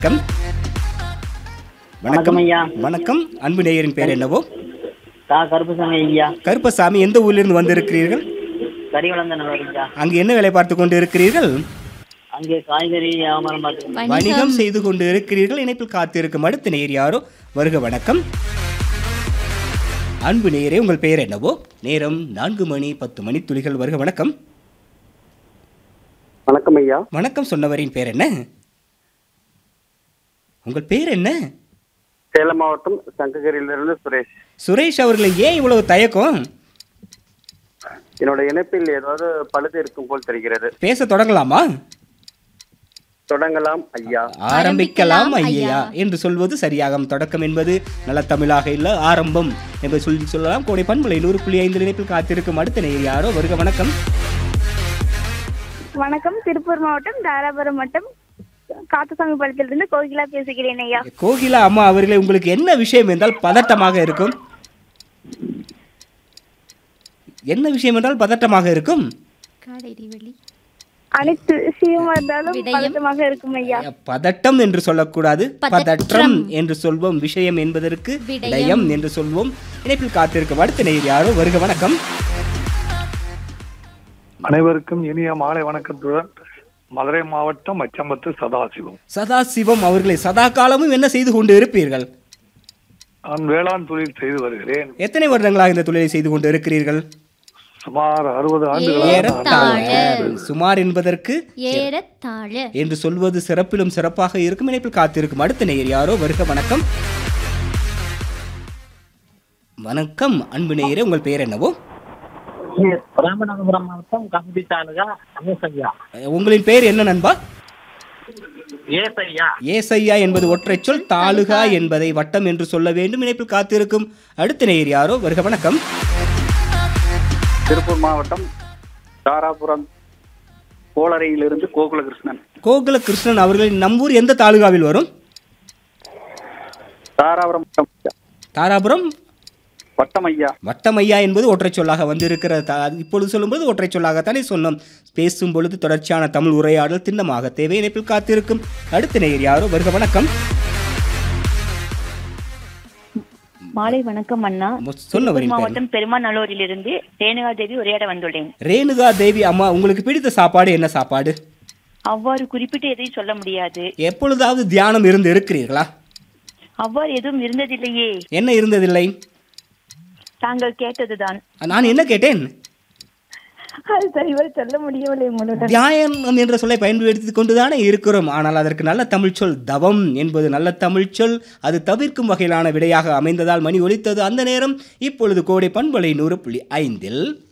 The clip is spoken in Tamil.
வணக்கம் வணக்கம் ஐயா வணக்கம் அன்பு நேயரின் பேர் என்னவோ தா கருப்புசாமி ஐயா கருப்பசாமி எந்த ஊரிலிருந்து வந்திருக்கிறீர்கள் கறிவளர்ந்த நல்லூர் ஐயா அங்கு என்ன வேலை பார்த்து கொண்டு இருக்கிறீர்கள் அங்கே காய்கறி வியாபாரம் பார்த்து வணிகம் செய்து கொண்டு இருக்கிறீர்கள் இணைப்பில் காத்திருக்கும் அடுத்த நேயர் யாரோ வருக வணக்கம் அன்பு நேயரே உங்கள் பெயர் என்னவோ நேரம் நான்கு மணி பத்து மணி துளிகள் வருக வணக்கம் வணக்கம் ஐயா வணக்கம் சொன்னவரின் பேர் என்ன உங்கள் பேர் என்ன சேலம் மாவட்டம் சங்ககிரியிலிருந்து சுரேஷ் சுரேஷ் அவர்களை ஏன் இவ்வளவு தயக்கம் என்னோட இணைப்பில் ஏதாவது பழுது இருக்கும் போல் தெரிகிறது பேச தொடங்கலாமா தொடங்கலாம் ஐயா ஆரம்பிக்கலாம் ஐயா என்று சொல்வது சரியாகும் தொடக்கம் என்பது நல்ல தமிழாக இல்ல ஆரம்பம் என்று சொல்லி சொல்லலாம் கோடை பண்பலை நூறு புள்ளி ஐந்து நினைப்பில் காத்திருக்கும் அடுத்த நேயர் யாரோ வருக வணக்கம் வணக்கம் திருப்பூர் மாவட்டம் தாராபுரம் வட்டம் காத்துசாமி பாளையத்திலிருந்து கோகிலா பேசுகிறேன் ஐயா கோகிலா அம்மா அவர்களே உங்களுக்கு என்ன விஷயம் என்றால் பதட்டமாக இருக்கும் என்ன விஷயம் என்றால் பதட்டமாக இருக்கும் அனைத்து விஷயமா இருந்தாலும் பதட்டமாக இருக்கும் ஐயா பதட்டம் என்று சொல்லக்கூடாது பதற்றம். பதற்றம் என்று சொல்வோம் விஷயம் என்பதற்கு விடயம். விடயம் என்று சொல்வோம் இணைப்பில் காத்திருக்கும் அடுத்த நேயர் யாரோ வருக வணக்கம் அனைவருக்கும் இனிய மாலை வணக்கத்துடன் மதுரை மாவட்டம் அச்சம்பத்து சதாசிவம் சதாசிவம் அவர்களை சதா காலமும் என்ன செய்து கொண்டு இருப்பீர்கள் நான் வேளாண் தொழில் செய்து வருகிறேன் எத்தனை வருடங்களாக இந்த தொழிலை செய்து கொண்டு இருக்கிறீர்கள் சுமார் அறுபது ஆண்டுகளாக ஏறத்தாழ சுமார் என்பதற்கு ஏறத்தாழ என்று சொல்வது சிறப்பிலும் சிறப்பாக இருக்கும் இணைப்பில் காத்திருக்கும் அடுத்த நேயர் யாரோ வருக வணக்கம் வணக்கம் அன்பு நேயரே உங்கள் பெயர் என்னவோ ராமநாதபுரம் மாவட்டம் கம்பி தாலுகா ரமேஷ் ஐயா உங்களின் பெயர் என்ன நண்பா ஏஸ் ஐயா ஏசையா என்பது ஒற்றைச் சொல் தாலுகா என்பதை வட்டம் என்று சொல்ல வேண்டும் இணைப்பில் காத்திருக்கும் அடுத்த நேயர் யாரோ வருக வணக்கம் திருப்பூர் மாவட்டம் தாராபுரம் கோளரையிலிருந்து கோகுலகிருஷ்ணன் கோகுல கிருஷ்ணன் அவர்களின் நம்பூர் எந்த தாலுகாவில் வரும் தாராபுரம் வட்டம் ஐயா. தாராபுரம் வட்டம் ஐயா வட்டமையா என்பது ஒற்றைச் சொல்லாக வந்திருக்கிற த- இப்பொழுது சொல்லும்போது ஒற்றைச் சொல்லாகத்தானே சொன்னோம் பேசும் பொழுது தொடர்ச்சியான தமிழ் உரையாடல் திண்ணமாக தேவை இணைப்பில் காத்திருக்கும் அடுத்த நேயர் யாரோ வருக வணக்கம் மாலை வணக்கம் அண்ணா சொன்னவரின் பேர் மாவட்டம் பெருமாநல்லூரிலிருந்து ரேணுகா தேவி உரையாட வந்துள்ளேன் ரேணுகா தேவி அம்மா உங்களுக்கு பிடித்த சாப்பாடு என்ன சாப்பாடு அவ்வாறு குறிப்பிட்டு எதையும் சொல்ல முடியாது எப்பொழுதாவது தியானம் இருந்து இருக்கிறீர்களா அவ்வாறு எதுவும் இருந்ததில்லையே என்ன இருந்ததில்லை தாங்கள் கேட்டதுதான் நான் என்ன கேட்டேன் அது சரிவர சொல்ல முடியவில்லை உங்களுடன் தியானம் என்ற சொல்லை பயன்படுத்திக் கொண்டுதானே இருக்கிறோம் ஆனால் அதற்கு நல்ல தமிழ் சொல் தவம் என்பது நல்ல தமிழ் சொல் அது தவிர்க்கும் வகையிலான விடையாக அமைந்ததால் மணி ஒலித்தது அந்த நேரம் இப்பொழுது கோடை பண்பலை நூறு புள்ளி ஐந்தில்